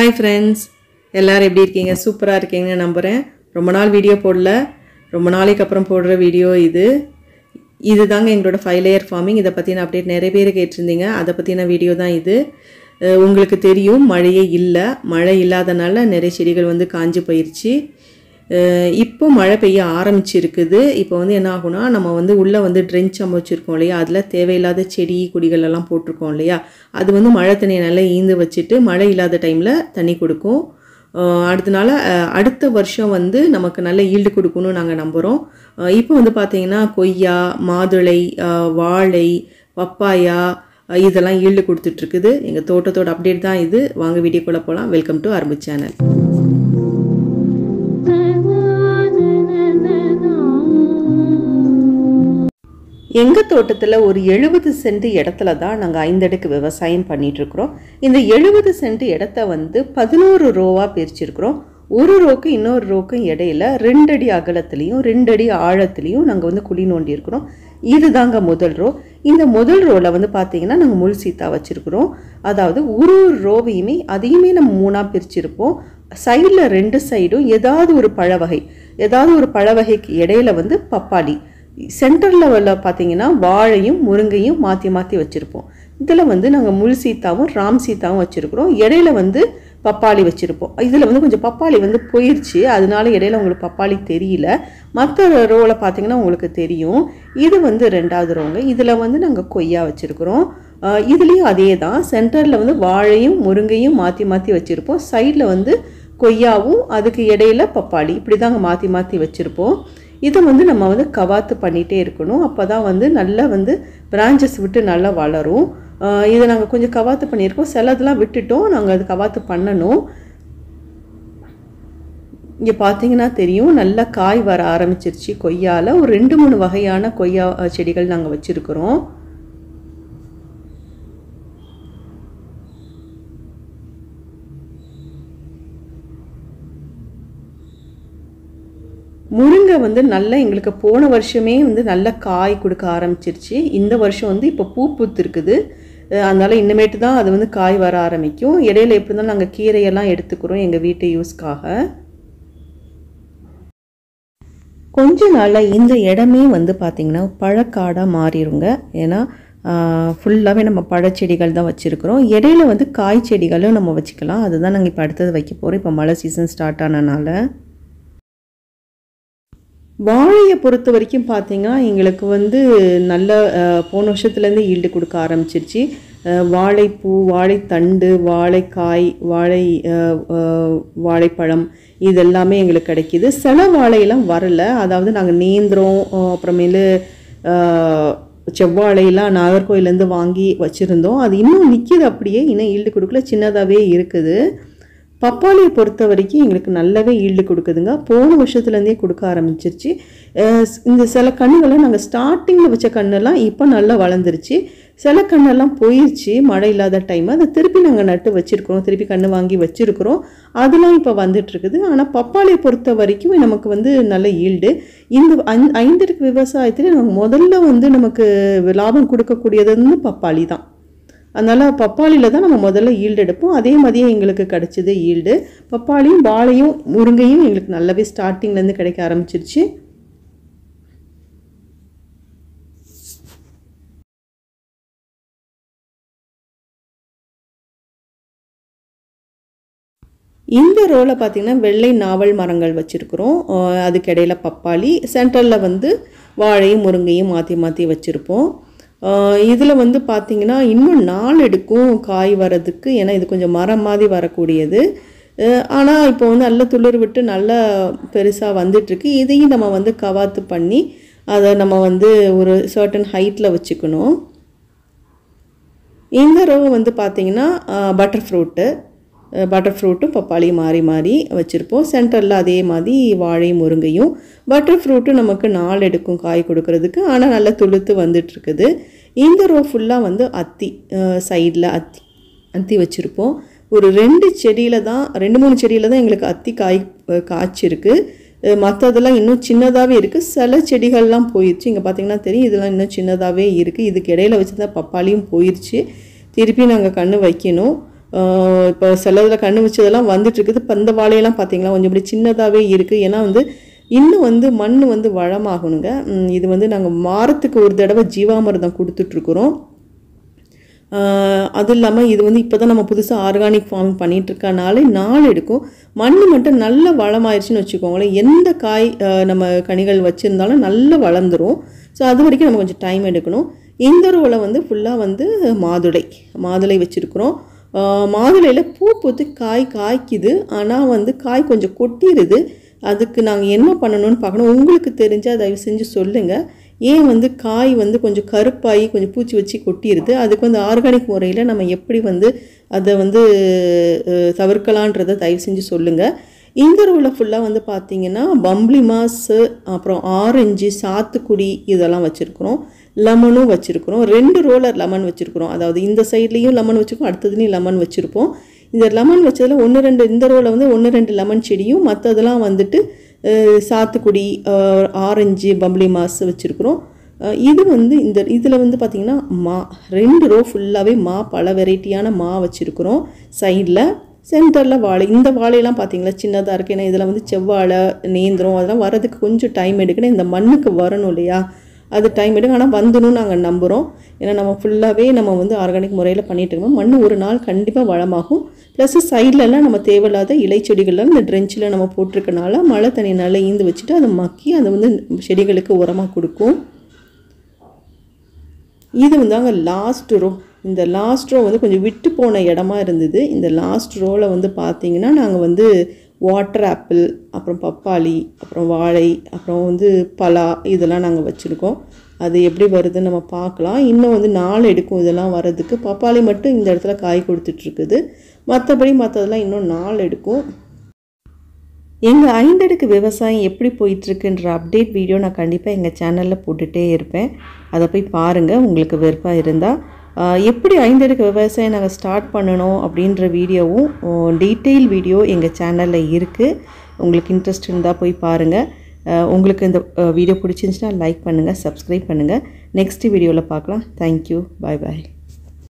hi friends எல்லோரும் எப்படி இருக்கீங்க சூப்பராக இருக்கீங்கன்னு நம்புகிறேன் ரொம்ப நாள் வீடியோ போடல ரொம்ப நாளைக்கு அப்புறம் போடுற வீடியோ இது இது தாங்க எங்களோட ஃபைவ் லேயர் ஃபார்மிங் இதை பற்றின அப்டேட் நிறைய பேர் கேட்டிருந்தீங்க அதை பற்றின வீடியோ தான் இது அஹ் உங்களுக்கு தெரியும் மழையே இல்லை மழை இல்லாதனால நிறைய செடிகள் வந்து காஞ்சு போயிடுச்சு அஹ் இப்போ மழை பெய்ய ஆரம்பிச்சிருக்குது இப்போ வந்து என்ன ஆகும்னா நம்ம வந்து உள்ளே வந்து ட்ரென்ச் அமைச்சிருக்கோம் இல்லையா அதில் தேவையில்லாத செடி கொடிகள் எல்லாம் போட்டிருக்கோம் இல்லையா அது வந்து மழை தண்ணியை நல்லா ஈந்து வச்சுட்டு மழை இல்லாத டைமில் தண்ணி கொடுக்கும் அஹ் அடுத்தனால அஹ் அடுத்த வருஷம் வந்து நமக்கு நல்ல ஈல்டு கொடுக்கணும்னு நாங்கள் நம்புகிறோம் இப்போ வந்து பார்த்தீங்கன்னா கொய்யா மாதுளை அஹ் வாழை பப்பாயா அஹ் இதெல்லாம் ஈல்டு கொடுத்துட்ருக்குது எங்கள் தோட்டத்தோட அப்டேட் தான் இது வாங்க வீடியோக்குள்ளே போகலாம் வெல்கம் டு அரும்பு சேனல் எங்கள் தோட்டத்தில் ஒரு எழுபது சென்ட் இடத்துல தான் நாங்கள் ஐந்தடுக்கு விவசாயம் பண்ணிகிட்ருக்குறோம் இந்த எழுபது சென்ட் இடத்த வந்து பதினோரு ரோவாக பிரிச்சிருக்கிறோம் ஒரு ரோக்கு இன்னொரு ரோக்கும் இடையில ரெண்டடி அகலத்துலேயும் ரெண்டடி ஆழத்துலேயும் நாங்கள் வந்து குழி நோண்டி இருக்கிறோம் இதுதாங்க முதல் ரோ இந்த முதல் ரோவில் வந்து பார்த்தீங்கன்னா நாங்கள் முள் சீத்தா வச்சுருக்குறோம் அதாவது ஒரு ஒரு ரோவையுமே அதையுமே நம்ம மூணாக பிரிச்சிருப்போம் சைடில் ரெண்டு சைடும் ஏதாவது ஒரு பழ வகை ஏதாவது ஒரு பழ வகைக்கு இடையில வந்து பப்பாளி சென்டர் லெவலில் பார்த்தீங்கன்னா வாழையும் முருங்கையும் மாற்றி மாற்றி வச்சுருப்போம் இதில் வந்து நாங்கள் முள் சீத்தாவும் ராம் சீத்தாவும் வச்சுருக்குறோம் இடையில வந்து பப்பாளி வச்சுருப்போம் இதில் வந்து கொஞ்சம் பப்பாளி வந்து போயிடுச்சு அதனால இடையில உங்களுக்கு பப்பாளி தெரியல மற்ற ரோவில் பார்த்தீங்கன்னா உங்களுக்கு தெரியும் இது வந்து ரெண்டாவது ரோங்க இதில் வந்து நாங்கள் கொய்யா வச்சுருக்குறோம் இதுலேயும் அதே தான் சென்டரில் வந்து வாழையும் முருங்கையும் மாற்றி மாற்றி வச்சுருப்போம் சைடில் வந்து கொய்யாவும் அதுக்கு இடையில பப்பாளி இப்படி தாங்க மாற்றி மாற்றி வச்சுருப்போம் இதை வந்து நம்ம வந்து கவாத்து பண்ணிகிட்டே இருக்கணும் அப்போ தான் வந்து நல்லா வந்து பிரான்ச்சஸ் விட்டு நல்லா வளரும் ஆஹ் இதை நாங்கள் கொஞ்சம் கவாத்து பண்ணியிருக்கோம் சிலதெல்லாம் விட்டுட்டோம் நாங்கள் அது கவாத்து பண்ணணும் இங்கே பார்த்தீங்கன்னா தெரியும் நல்லா காய் வர ஆரம்பிச்சிருச்சு கொய்யாவில் ஒரு ரெண்டு மூணு வகையான கொய்யா அஹ், செடிகள் நாங்கள் வச்சுருக்குறோம் முருங்கை வந்து நல்லா எங்களுக்கு போன வருஷமே வந்து நல்ல காய் கொடுக்க ஆரம்பிச்சிருச்சு இந்த வருஷம் வந்து இப்போ பூ பூத்துருக்குது அஹ் அதனால இனிமேட்டு தான் அது வந்து காய் வர ஆரம்பிக்கும் இடையில எப்படி இருந்தாலும் நாங்கள் கீரையெல்லாம் எடுத்துக்கிறோம் எங்கள் வீட்டு யூஸ்க்காக கொஞ்ச நாளில் இந்த இடமே வந்து பார்த்திங்கன்னா பழக்காடாக மாறிடுங்க ஏன்னா ஃபுல்லாகவே நம்ம பழச்செடிகள் தான் வச்சுருக்குறோம் இடையில வந்து காய் செடிகளும் நம்ம வச்சுக்கலாம் அதுதான் நாங்கள் இப்போ அடுத்தது வைக்க போகிறோம் இப்போ மழை சீசன் ஸ்டார்ட் ஆனனால வாழையை பொறுத்த வரைக்கும் பார்த்தீங்கன்னா எங்களுக்கு வந்து நல்ல அஹ், போன வருஷத்துலேருந்து ஈல்டு கொடுக்க ஆரம்பிச்சிருச்சு அஹ், வாழைப்பூ வாழைத்தண்டு வாழைக்காய் வாழை அஹ், அஹ், வாழைப்பழம் இது எல்லாமே எங்களுக்கு கிடைக்கிது சில வாழையெல்லாம் வரல அதாவது நாங்கள் நேந்திரம் அஹ், அப்புறமேலு அஹ், செவ்வாழையெல்லாம் நாகர்கோயிலேருந்து வாங்கி வச்சுருந்தோம் அது இன்னும் நிற்கிது அப்படியே இன்னும் ஈல்டு கொடுக்கல சின்னதாகவே இருக்குது பப்பாளியை பொறுத்த வரைக்கும் எங்களுக்கு நல்லாவே ஈல்டு கொடுக்குதுங்க போன வருஷத்துலேருந்தே கொடுக்க ஆரம்பிச்சிருச்சு அஹ் இந்த சில கண்ணுகளை நாங்கள் ஸ்டார்டிங்கில் வச்ச கண்ணெல்லாம் இப்போ நல்லா வளர்ந்துருச்சு சில கண்ணெல்லாம் போயிடுச்சு மழை இல்லாத டைம் அதை திருப்பி நாங்கள் நட்டு வச்சுருக்கிறோம் திருப்பி கண்ணு வாங்கி வச்சுருக்கிறோம் அதெல்லாம் இப்போ வந்துட்டுருக்குது ஆனால் பப்பாளியை பொறுத்த வரைக்கும் நமக்கு வந்து நல்ல ஈல்டு இந்த ஐந் ஐந்தருக்கு விவசாயத்தில் நமக்கு முதல்ல வந்து நமக்கு லாபம் கொடுக்கக்கூடியது வந்து பப்பாளி தான் அதனால் பப்பாளியில் தான் நம்ம முதல்ல ஈல்டு எடுப்போம் அதே மாதிரியே எங்களுக்கு கிடச்சிது ஈல்டு பப்பாளியும் வாழையும் முருங்கையும் எங்களுக்கு நல்லாவே ஸ்டார்டிங்லேருந்து கிடைக்க ஆரம்பிச்சிருச்சு இந்த ரோவில் பார்த்தீங்கன்னா வெள்ளை நாவல் மரங்கள் வச்சுருக்குறோம் அதுக்கு இடையில பப்பாளி சென்டரில் வந்து வாழையும் முருங்கையும் மாற்றி மாற்றி வச்சுருப்போம் இதில் வந்து பார்த்திங்கன்னா இன்னும் நாள் எடுக்கும் காய் வரதுக்கு ஏன்னா இது கொஞ்சம் மரம் மாதிரி வரக்கூடியது ஆனால் இப்போ வந்து நல்ல துளிர் விட்டு நல்லா பெருசாக வந்துட்டுருக்கு இதையும் நம்ம வந்து கவாத்து பண்ணி அதை நம்ம வந்து ஒரு சர்டன் ஹைட்டில் வச்சுக்கணும் இந்த ரோ வந்து பார்த்திங்கன்னா பட்டர் ஃப்ரூட்டு பட்டர் ஃப்ரூட்டும் பப்பாளியும் மாறி மாறி வச்சுருப்போம் சென்டரில் அதே மாதிரி வாழை முருங்கையும் பட்டர் ஃப்ரூட்டும் நமக்கு நாள் எடுக்கும் காய் கொடுக்கறதுக்கு ஆனால் நல்லா துளுத்து வந்துட்டுருக்குது இந்த ரோ ஃபுல்லாக வந்து அத்தி சைடில் அத்தி அத்தி வச்சுருப்போம் ஒரு ரெண்டு செடியில் தான் ரெண்டு மூணு செடியில் தான் எங்களுக்கு அத்தி காய் அஹ், காய்ச்சிருக்கு அஹ், மற்றதெல்லாம் இன்னும் சின்னதாகவே இருக்குது சில செடிகள்லாம் போயிடுச்சு இங்கே பார்த்தீங்கன்னா தெரியும் இதெல்லாம் இன்னும் சின்னதாகவே இருக்குது இதுக்கு இடையில வச்சு தான் பப்பாளியும் போயிடுச்சு திருப்பி நாங்கள் கன்று வைக்கணும் இப்போ சிலதில் கண்ணு வச்சதெல்லாம் வந்துட்டு இருக்குது இப்போ இந்த வாழையெல்லாம் பார்த்தீங்களா கொஞ்சம் இப்படி சின்னதாகவே இருக்குது ஏன்னா வந்து இன்னும் வந்து மண் வந்து வளமாகணுங்க ம், இது வந்து நாங்கள் வாரத்துக்கு ஒரு தடவை ஜீவாமிர்தம் கொடுத்துட்ருக்குறோம் ஆஹ் அது இல்லாமல் இது வந்து இப்போ தான் நம்ம புதுசாக ஆர்கானிக் ஃபார்ம் பண்ணிட்டு இருக்கனால நாள் எடுக்கும் மண் மட்டும் நல்ல வளமாயிருச்சுன்னு வச்சுக்கோங்களேன் எந்த காய் ஆஹ் நம்ம கனிகள் வச்சுருந்தாலும் நல்லா வளர்ந்துரும் ஸோ அது வரைக்கும் நம்ம கொஞ்சம் டைம் எடுக்கணும் இந்த ரோவில் வந்து ஃபுல்லாக வந்து மாதுளை மாதுளை வச்சுருக்குறோம் மாதுளையில் பூ பூத்து காய் காய்க்குது ஆனால் வந்து காய் கொஞ்சம் கொட்டிடுது அதுக்கு நாங்கள் என்ன பண்ணணும்னு பார்க்கணும் உங்களுக்கு தெரிஞ்சால் தயவு செஞ்சு சொல்லுங்கள் ஏன் வந்து காய் வந்து கொஞ்சம் கருப்பாகி கொஞ்சம் பூச்சி வச்சு கொட்டிடுது அதுக்கு வந்து ஆர்கானிக் முறையில் நம்ம எப்படி வந்து அதை வந்து அஹ், தவிர்க்கலான்றதை தயவு செஞ்சு சொல்லுங்கள் இந்த ரோவில் ஃபுல்லாக வந்து பார்த்தீங்கன்னா பம்ப்ளி மாஸு அப்புறம் ஆரஞ்சு சாத்துக்குடி இதெல்லாம் வச்சுருக்குறோம் லெமனும் வச்சுருக்குறோம் ரெண்டு ரோலர் லெமன் வச்சுருக்குறோம் அதாவது இந்த சைட்லேயும் லெமன் வச்சுருக்கோம் அடுத்ததுலேயும் லெமன் வச்சுருப்போம் இந்த லெமன் வச்சதில் ஒன்று ரெண்டு இந்த ரோவில் வந்து ஒன்று ரெண்டு லெமன் செடியும் மற்றதெல்லாம் வந்துட்டு அஹ், சாத்துக்குடி அஹ், ஆரஞ்சு பம்ப்ளி மாஸ் வச்சுருக்குறோம் அஹ், இது வந்து இந்த இதில் வந்து பார்த்திங்கன்னா மா ரெண்டு ரோ ஃபுல்லாகவே மா பல வெரைட்டியான மா வச்சுருக்குறோம் சைடில் சென்டரில் வாழை இந்த வாழையெல்லாம் பார்த்தீங்களா சின்னதாக இருக்குது ஏன்னா இதில் வந்து செவ்வாழை நேந்திரம் அதெல்லாம் வரதுக்கு கொஞ்சம் டைம் எடுக்கணும் இந்த மண்ணுக்கு வரணும் இல்லையா அது டைம் எடுக்கும் ஆனால் வந்துடும் நாங்கள் நம்புகிறோம் ஏன்னா நம்ம ஃபுல்லாகவே நம்ம வந்து ஆர்கானிக் முறையில் பண்ணிட்டு இருக்கோம் மண் ஒரு நாள் கண்டிப்பாக வளமாகும் ப்ளஸ் சைட்லலாம் நம்ம தேவையில்லாத இலைச்செடிகள்லாம் இந்த ட்ரென்ச்சில் நம்ம போட்டிருக்கனால மழை தண்ணி நல்லா ஈந்து வச்சுட்டு அதை மக்கி அதை வந்து செடிகளுக்கு உரமாக கொடுக்கும் இது வந்து அங்கே லாஸ்ட் ரோ இந்த லாஸ்ட் ரோ வந்து கொஞ்சம் விட்டு போன இடமா இருந்தது இந்த லாஸ்ட் ரோவில் வந்து பார்த்தீங்கன்னா நாங்கள் வந்து வாட்டர் ஆப்பிள் அப்புறம் பப்பாளி அப்புறம் வாழை அப்புறம் வந்து பலா இதெல்லாம் நாங்கள் வச்சுருக்கோம் அது எப்படி வருதுன்னு நம்ம பார்க்கலாம் இன்னும் வந்து நாள் எடுக்கும் இதெல்லாம் வர்றதுக்கு பப்பாளி மட்டும் இந்த இடத்துல காய் கொடுத்துட்ருக்குது மற்றபடி மற்றதெல்லாம் இன்னும் நாள் எடுக்கும் எங்கள் ஐந்தடுக்கு விவசாயம் எப்படி போயிட்டுருக்குன்ற அப்டேட் வீடியோ நான் கண்டிப்பாக எங்கள் சேனலில் போட்டுகிட்டே இருப்பேன் அதை போய் பாருங்கள் உங்களுக்கு விருப்பம் இருந்தால் ஆஹ், எப்படி ஐந்தடுக்கு விவசாயம் நாங்கள் ஸ்டார்ட் பண்ணணும் அப்படின்ற வீடியோவும் டீட்டெயில் வீடியோ எங்கள் சேனலில் இருக்குது உங்களுக்கு இன்ட்ரெஸ்ட் இருந்தால் போய் பாருங்கள் ஆஹ், உங்களுக்கு இந்த வீடியோ பிடிச்சிருந்துச்சுன்னா லைக் பண்ணுங்கள் சப்ஸ்கிரைப் பண்ணுங்கள் நெக்ஸ்ட் வீடியோவில் பார்க்கலாம் தேங்க்யூ பாய் பாய்